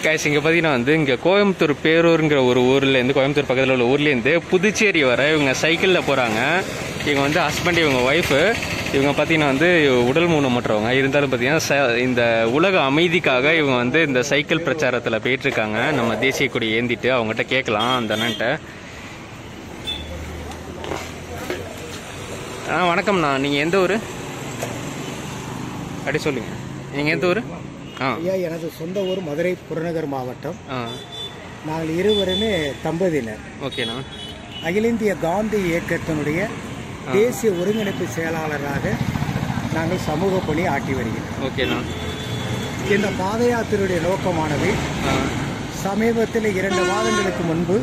guys இங்கே பார்த்தீங்கன்னா வந்து இங்கே கோயம்புத்தூர் பேரூருங்கிற ஒரு ஊர்லேருந்து கோயம்புத்தூர் பக்கத்தில் உள்ள ஊர்லேருந்து புதுச்சேரி வர இவங்க சைக்கிளில் போகிறாங்க இவங்க வந்து ஹஸ்பண்ட் இவங்க ஒய்ஃபு இவங்க பார்த்தீங்கன்னா வந்து உடல் ஊனமுற்றவங்க இருந்தாலும் பார்த்தீங்கன்னா ச- இந்த உலக அமைதிக்காக இவங்க வந்து இந்த சைக்கிள் பிரச்சாரத்தில் போயிட்டுருக்காங்க நம்ம தேசிய கொடி ஏந்திட்டு அவங்ககிட்ட கேட்கலாம் அந்த அண்ணன்ட்ட ஆ வணக்கம்ண்ணா நீங்கள் எந்த ஊர் அப்படி சொல்லுங்கள் நீங்கள் எந்த ஊர் ஆ ஐயா எனது சொந்த ஊர் மதுரை புறநகர் மாவட்டம் ஆ நாங்கள் இருவருமே தம்பதியினர் ஓகேண்ணா அகில இந்திய காந்தி இயக்கத்தினுடைய தேசிய ஒருங்கிணைப்பு செயலாளராக நாங்கள் சமூக பணி ஆற்றி வருகிறோம் ஓகேண்ணா இந்த பாத யாத்திரையுடைய நோக்கமானது ஆ சமீபத்தில் இரண்டு மாதங்களுக்கு முன்பு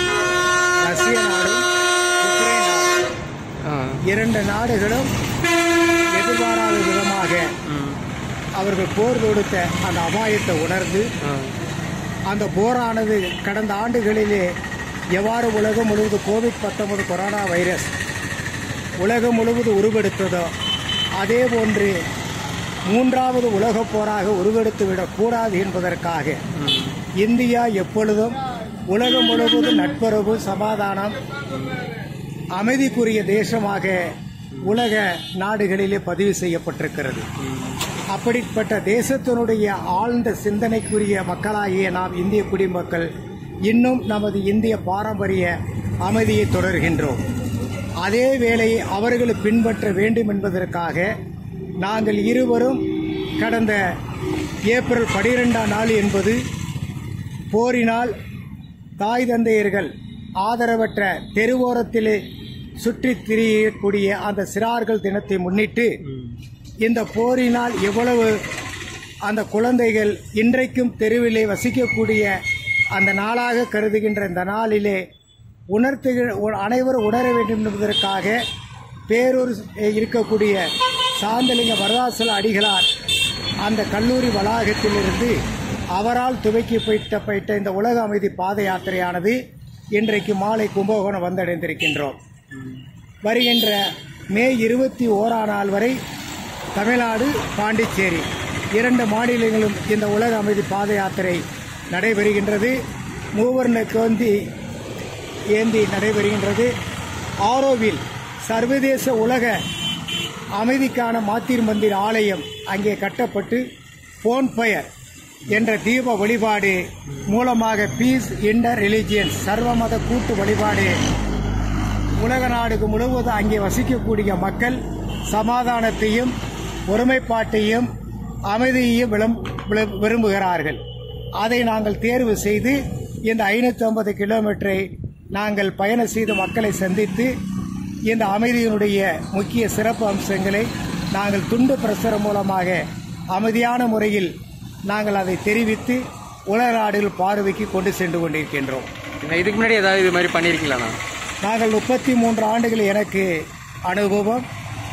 ரஷ்ய நாடும் உக்ரைன் நாடும் ஆ இரண்டு நாடுகளும் எதிர்பாராத விதமாக ம் அவர்கள் போர் தொடுத்த அந்த அபாயத்தை உணர்ந்து ஆ அந்த போரானது கடந்த ஆண்டுகளிலே எவ்வாறு உலகம் முழுவதும் கோவிட் 19 கொரோனா வைரஸ் உலகம் முழுவதும் உருவெடுத்ததோ அதே போன்று மூன்றாவது உலகப் போராக உருவெடுத்து விடக்கூடாது என்பதற்காக ம் இந்தியா எப்பொழுதும் உலகம் முழுவதும் நட்புறவு சமாதானம் அமைதிக்குரிய தேசமாக உலக நாடுகளிலே பதிவு செய்யப்பட்டிருக்கிறது அப்படிப்பட்ட தேசத்தினுடைய ஆழ்ந்த சிந்தனைக்குரிய மக்களாகிய நாம் இந்திய குடிமக்கள் இன்னும் நமது இந்திய பாரம்பரிய அமைதியை தொடர்கின்றோம் அதே வேளையை அவர்கள் பின்பற்ற வேண்டும் என்பதற்காக நாங்கள் இருவரும் கடந்த ஏப்ரல் பனிரெண்டாம் நாள் என்பது போரினால் தாய் தந்தையர்கள் ஆதரவற்ற தெருவோரத்திலே சுற்றித் திரியக்கூடிய அந்த சிறார்கள் தினத்தை முன்னிட்டு இந்த போரினால் எவ்வளவு அந்த குழந்தைகள் இன்றைக்கும் தெருவிலே வசிக்கக்கூடிய அந்த நாளாக கருதுகின்ற இந்த நாளிலே உணர்த்துகிற உ- அனைவரும் உணர வேண்டும் என்பதற்காக பேரூர் இருக்கக்கூடிய சாந்தலிங்க வரதாசல அடிகளார் அந்த கல்லூரி வளாகத்திலிருந்து அவரால் துவக்கி வைக்கப்பட்ட இந்த உலக அமைதி பாத யாத்திரையானது இன்றைக்கு மாலை கும்பகோணம் வந்தடைந்திருக்கின்றோம் வருகின்ற மே இருபத்தி ஓராம் நாள் வரை தமிழ்நாடு பாண்டிச்சேரி இரண்டு மாநிலங்களும் இந்த உலக அமைதி பாத யாத்திரை நடைபெறுகின்றது மூவர்ண கோந்தி ஏந்தி நடைபெறுகின்றது ஆரோவில் சர்வதேச உலக அமைதிக்கான மாத்தீர் மந்திர் ஆலயம் அங்கே கட்டப்பட்டு போன்பயர் என்ற தீப வழிபாடு மூலமாக பீஸ் இன்டர் ரிலிஜியன்ஸ் சர்வமத கூட்டு வழிபாடு உலக நாடுக்கு முழுவதும் அங்கே வசிக்கக்கூடிய மக்கள் சமாதானத்தையும் ஒருமைப்பாட்டையும் அமைதியையும் விளம்- விளம்- விரும்புகிறார்கள் அதை நாங்கள் தேர்வு செய்து இந்த ஐநூற்றி ஐம்பது கிலோமீட்டரை நாங்கள் பயணம் செய்து மக்களை சந்தித்து இந்த அமைதியினுடைய முக்கிய சிறப்பு அம்சங்களை நாங்கள் துண்டு பிரசுரம் மூலமாக அமைதியான முறையில் நாங்கள் அதை தெரிவித்து உலக நாடுகள் பார்வைக்கு கொண்டு சென்று கொண்டிருக்கின்றோம் நான் இதுக்கு முன்னாடி ஏதாவது இது மாதிரி பண்ணியிருக்கீங்களாண்ணா நாங்கள் முப்பத்தி மூன்று ஆண்டுகள் எனக்கு அனுபவம்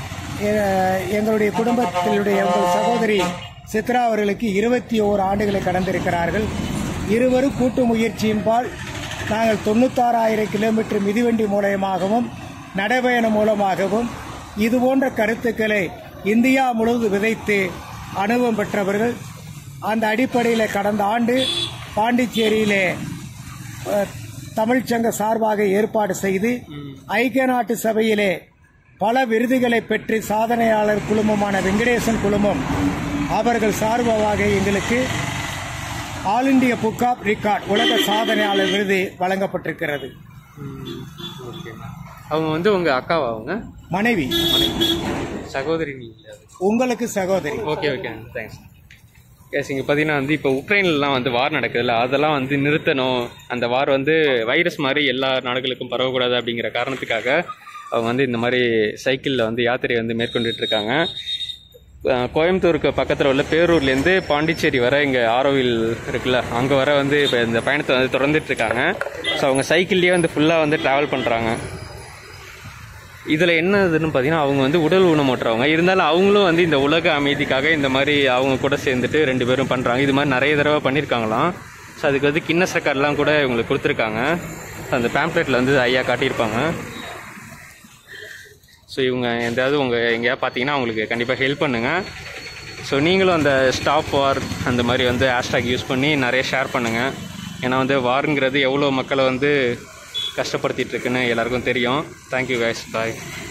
எ- எங்களுடைய குடும்பத்தினுடைய உங்கள் சகோதரி சித்ரா அவர்களுக்கு இருபத்தி ஓரு ஆண்டுகளை கடந்திருக்கிறார்கள் இருவரும் கூட்டு முயற்சியின்பால் நாங்கள் தொண்ணூத்தாறாயிரம் கிலோமீட்டர் மிதிவண்டி மூலயமாகவும் நடைபயணம் மூலமாகவும் இது போன்ற கருத்துக்களை இந்தியா முழுவதும் விதைத்து அனுபவம் பெற்றவர்கள் அந்த அடிப்படையில் கடந்த ஆண்டு பாண்டிச்சேரியிலே அஹ், தமிழ்ச்சங்க சார்பாக ஏற்பாடு செய்து ஐக்கிய நாட்டு சபையிலே பல விருதுகளை பெற்று சாதனையாளர் குழுமமான வெங்கடேசன் குழுமம் அவர்கள் சார்பாக எங்களுக்கு ஆல் இந்திய புக் ஆப் ரெக்கார்ட் உலக சாதனையாளர் விருது வழங்கப்பட்டிருக்கிறது ஓகேண்ணா அவங்க வந்து உங்க அக்காவா அவங்க மனைவி சகோதரி நீங்க உங்களுக்கு சகோதரி ஓகே ஓகே தேங்க்ஸ் கேஸ் இங்கே பார்த்தீங்கன்னா வந்து இப்போ உக்ரைன்லாம் வந்து வார் நடக்குதுல்ல அதெல்லாம் வந்து நிறுத்தணும் அந்த வார் வந்து வைரஸ் மாதிரி எல்லா நாடுகளுக்கும் பரவக்கூடாது அப்படிங்கிற காரணத்துக்காக அவங்க வந்து இந்த மாதிரி சைக்கிளில் வந்து யாத்திரை வந்து மேற்கொண்டுட்டு இருக்காங்க அஹ் கோயம்புத்தூருக்கு பக்கத்தில் உள்ள பேரூர்லேருந்து பாண்டிச்சேரி வர இங்கே ஆரோவில் இருக்குல்ல அங்கே வர வந்து இப்போ இந்த பயணத்தை வந்து தொடர்ந்துட்டு இருக்காங்க ஸோ அவங்க சைக்கிள்லேயே வந்து ஃபுல்லாக வந்து ட்ராவல் பண்ணுறாங்க இதில் என்ன இதுன்னு பார்த்தீங்கன்னா அவங்க வந்து உடல் ஊனமுற்றவங்க இருந்தாலும் அவங்களும் வந்து இந்த உலக அமைதிக்காக இந்த மாதிரி அவங்க கூட சேர்ந்துட்டு ரெண்டு பேரும் பண்ணுறாங்க இது மாதிரி நிறைய தடவை பண்ணியிருக்காங்களாம் ஸோ அதுக்கு வந்து கின்னஸ் ரெக்கார்ட்லாம் கூட இவங்களுக்கு கொடுத்துருக்காங்க அந்த பேம்ப்ளெட்டில் வந்து ஐயா காட்டியிருப்பாங்க ஸோ இவங்க எந்தாவது உங்கள் எங்கேயாவது பார்த்தீங்கன்னா அவங்களுக்கு கண்டிப்பாக ஹெல்ப் பண்ணுங்கள் ஸோ நீங்களும் அந்த ஸ்டாப் வார் அந்த மாதிரி வந்து ஹேஷ்டாக் யூஸ் பண்ணி நிறைய ஷேர் பண்ணுங்கள் ஏன்னா வந்து வாருங்கிறது எவ்வளோ மக்களை வந்து கஷ்டப்படுத்திட்டு இருக்குன்னு எல்லாருக்கும் தெரியும் தேங்க்யூ கைஸ் பாய்